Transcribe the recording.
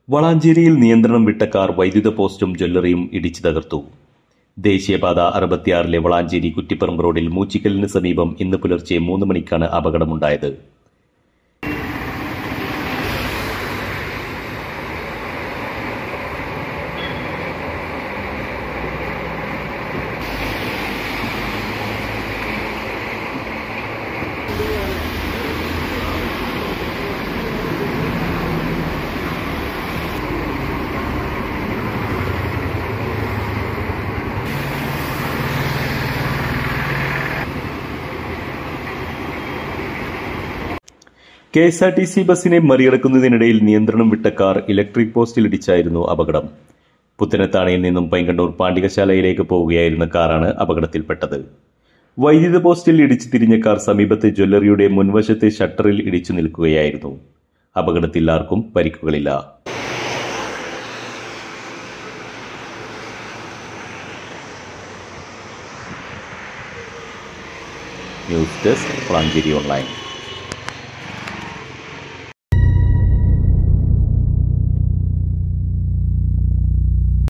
വളാഞ്ചേരിയിൽ നിയന്ത്രണം വിട്ട കാർ വൈദ്യുത പോസ്റ്റും ജ്വല്ലറിയും ഇടിച്ചു തകർത്തു ദേശീയപാത അറുപത്തിയാറിലെ വളാഞ്ചേരി കുറ്റിപ്പറമ്പ് റോഡിൽ മൂച്ചിക്കലിന് സമീപം ഇന്ന് പുലർച്ചെ മൂന്ന് മണിക്കാണ് അപകടമുണ്ടായത് K S R T C ബസിനെ മറികടക്കുന്നതിനിടയിൽ നിയന്ത്രണം വിട്ട കാർ ഇലക്ട്രിക് പോസ്റ്റിലിടിച്ചായിരുന്നു അപകടം പുത്തനത്താണിയിൽ നിന്നും പൈങ്കണ്ടൂർ പാണ്ഡികശാലയിലേക്ക് പോവുകയായിരുന്ന കാറാണ് അപകടത്തിൽപ്പെട്ടത് വൈദ്യുത പോസ്റ്റിൽ ഇടിച്ചു തിരിഞ്ഞ കാർ സമീപത്തെ ജ്വല്ലറിയുടെ മുൻവശത്തെ ഷട്ടറിൽ ഇടിച്ചു നിൽക്കുകയായിരുന്നു അപകടത്തിൽ ആർക്കും പരിക്കുകളില്ല ന്യൂസ് ഡെസ്ക് വളാഞ്ചേരി ഓൺലൈൻ